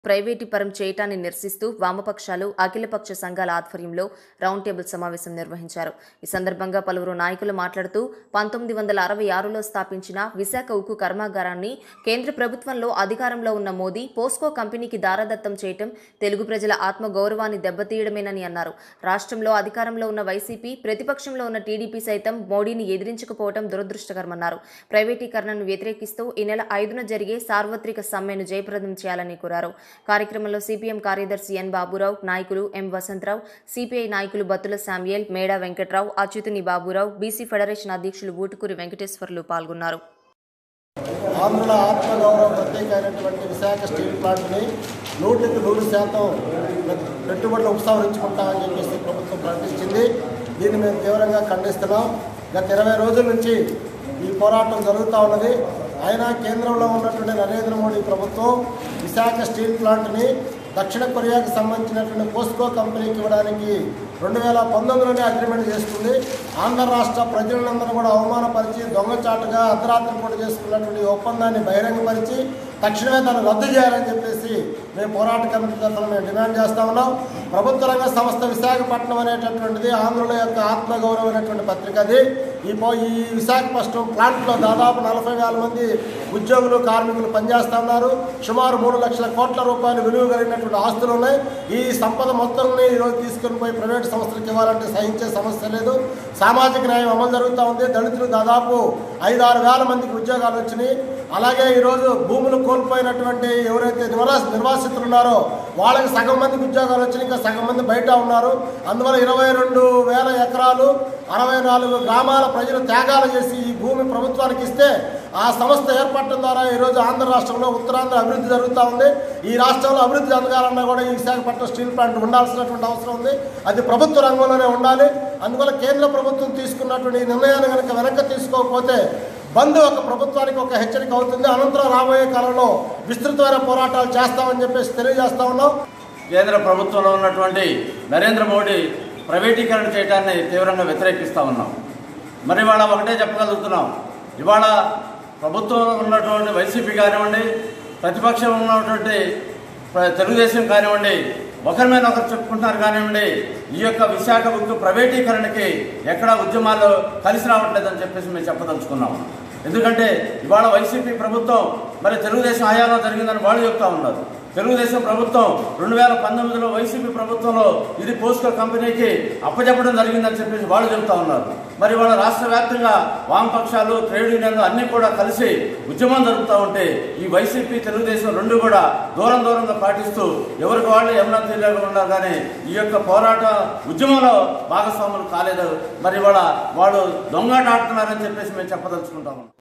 ప్రైవేటీపరం చేయటాన్ని నిరసిస్తూ వామపక్షాలు అఖిలపక్ష సంఘాల ఆధ్వర్యంలో రౌండ్ టేబుల్ సమావేశం నిర్వహించారు ఈ సందర్భంగా పలువురు నాయకులు మాట్లాడుతూ పంతొమ్మిది వందల అరవై ఆరులో స్థాపించిన విశాఖ ఉక్కు కర్మాగారాన్ని కేంద్ర ప్రభుత్వంలో అధికారంలో ఉన్న మోదీ పోస్కో కంపెనీకి దారాదత్తం చేయటం తెలుగు ప్రజల ఆత్మగౌరవాన్ని దెబ్బతీయడమేనని అన్నారు రాష్ట్రంలో అధికారంలో ఉన్న వైసీపీ ప్రతిపక్షంలో ఉన్న టీడీపీ సైతం మోడీని ఎదిరించకపోవడం దురదృష్టకరమన్నారు ప్రైవేటీకరణను వ్యతిరేకిస్తూ ఈ నెల ఐదున జరిగే సార్వత్రిక సమ్మెను జయప్రదం చేయాలని కోరారు కార్యక్రమంలో సిపిఎం కార్యదర్శి ఎన్ బాబురావు నాయకులు ఎం వసంతరావు సిపిఐ నాయకులు Battula Samuel Meda Venkatrao Achyutuni Baburao BC federation అధ్యక్షులు ఊటుకూరి వెంకటేశ్వర్లు పాల్గొన్నారు ఆంధ్రుల ఆత్మగౌరవం ప్రత్యేకమైనటువంటి విశాఖ స్టీల్ ప్లాంట్ని నూటికి నూరు శాతం పెట్టుబడులు ఉపసంహరించుకుంటామని చెప్పేసి ప్రభుత్వం ప్రకటించింది దీన్ని మేము తీవ్రంగా ఖండిస్తున్నాం గత ఇరవై రోజుల నుంచి ఈ పోరాటం జరుగుతూ ఉన్నది అయినా కేంద్రంలో ఉన్నటువంటి నరేంద్ర మోడీ ప్రభుత్వం విశాఖ స్టీల్ ప్లాంట్ని దక్షిణ కొరియాకు సంబంధించినటువంటి పోస్కో కంపెనీకి ఇవ్వడానికి రెండు వేల పంతొమ్మిదిలోనే అగ్రిమెంట్ చేసుకుంది ఆంధ్ర రాష్ట్ర ప్రజలందరూ కూడా అవమానపరిచి దొంగచాటుగా అర్ధరాత్రి పూట చేసుకున్నటువంటి ఈ ఒప్పందాన్ని బహిరంగపరిచి తక్షణమే దాన్ని రద్దు చేయాలని చెప్పేసి మేము పోరాట కమిటీ తరఫున మేము డిమాండ్ చేస్తా ఉన్నాం ప్రభుత్వ రంగ సంస్థ విశాఖపట్నం అనేటటువంటిది ఆంధ్రుల యొక్క ఆత్మగౌరవమైనటువంటి పత్రిక అది ఈ పో ఈ విశాఖపట్నం ప్లాంట్లో దాదాపు నలభై వేల మంది ఉద్యోగులు కార్మికులు పనిచేస్తా ఉన్నారు సుమారు మూడు లక్షల కోట్ల రూపాయలు విలువ కలిగినటువంటి ఆస్తులు ఉన్నాయి ఈ సంపద మొత్తాన్ని ఈరోజు తీసుకొని పోయి ప్రైవేట్ సంస్థలకు ఇవ్వాలంటే సహించే సమస్య లేదు సామాజిక న్యాయం అమలు జరుగుతూ ఉంది దళితులు దాదాపు ఐదు ఆరు వేల మందికి ఉద్యోగాలు వచ్చినాయి అలాగే ఈరోజు భూములు కోల్పోయినటువంటి ఎవరైతే నివాస నిర్వాసితులు ఉన్నారో వాళ్ళకి సగం మందికి ఉద్యోగాలు వచ్చినాయి ఇంకా సగం మంది బయట ఉన్నారు అందువల్ల ఇరవై రెండు వేల ఎకరాలు అరవై నాలుగు గ్రామాల ప్రజలు త్యాగాలు చేసి ఈ భూమి ప్రభుత్వానికి ఇస్తే ఆ సంస్థ ఏర్పడటం ద్వారా ఈరోజు ఆంధ్ర రాష్ట్రంలో ఉత్తరాంధ్ర అభివృద్ధి జరుగుతూ ఉంది ఈ రాష్ట్రంలో అభివృద్ధి జరగాలన్నా కూడా ఈ విశాఖపట్నం స్టీల్ ప్లాంట్ ఉండాల్సినటువంటి అవసరం ఉంది అది ప్రభుత్వ రంగంలోనే ఉండాలి అందువల్ల కేంద్ర ప్రభుత్వం తీసుకున్నటువంటి ఈ నిర్ణయాన్ని కనుక వెనక్కి తీసుకోకపోతే బంద్ ఒక ప్రభుత్వానికి ఒక హెచ్చరిక అవుతుంది అనంతరం రాబోయే కాలంలో విస్తృతమైన పోరాటాలు చేస్తామని చెప్పేసి తెలియజేస్తా ఉన్నాం కేంద్ర ప్రభుత్వంలో ఉన్నటువంటి నరేంద్ర మోడీ ప్రైవేటీకరణ చేయడాన్ని తీవ్రంగా వ్యతిరేకిస్తూ ఉన్నాం మరి ఇవాళ ఒకటే చెప్పగలుగుతున్నాం ఇవాళ ప్రభుత్వంలో ఉన్నటువంటి వైసీపీ కానివ్వండి ప్రతిపక్షం ఉన్నటువంటి ప్ర- తెలుగుదేశం కానివ్వండి ఒకరి మీద ఒకరు చెప్పుకుంటున్నారు కానివ్వండి ఈ యొక్క విశాఖ ఉక్కు ప్రైవేటీకరణకి ఎక్కడా ఉద్యమాలు కలిసి రావట్లేదని చెప్పేసి మేము చెప్పదలుచుకున్నాం ఎందుకంటే ఇవాళ వైసీపీ ప్రభుత్వం మరి తెలుగుదేశం హయాంలో జరిగిందని వాళ్ళు చెప్తా ఉన్నారు తెలుగుదేశం ప్రభుత్వం రెండు వేల పంతొమ్మిదిలో వైసీపీ ప్రభుత్వంలో ఇది పోస్కో కంపెనీకి అప్పచెప్పడం జరిగిందని చెప్పేసి వాళ్ళు చెబుతా ఉన్నారు మరి వాళ్ళ రాష్ట్ర వ్యాప్తంగా వామపక్షాలు ట్రేడ్ యూనియన్లు అన్నీ కూడా కలిసి ఉద్యమం జరుపుతూ ఉంటే ఈ వైసీపీ తెలుగుదేశం రెండు కూడా దూరం దూరంగా పాటిస్తూ ఎవరికి వాళ్ళు యమునా తీరుగా ఉన్నారు కానీ ఈ యొక్క పోరాట ఉద్యమంలో భాగస్వాములు కాలేదు మరి ఇవాళ వాళ్ళు దొంగాట ఆడుతున్నారని చెప్పేసి మేము చెప్పదలుచుకుంటాము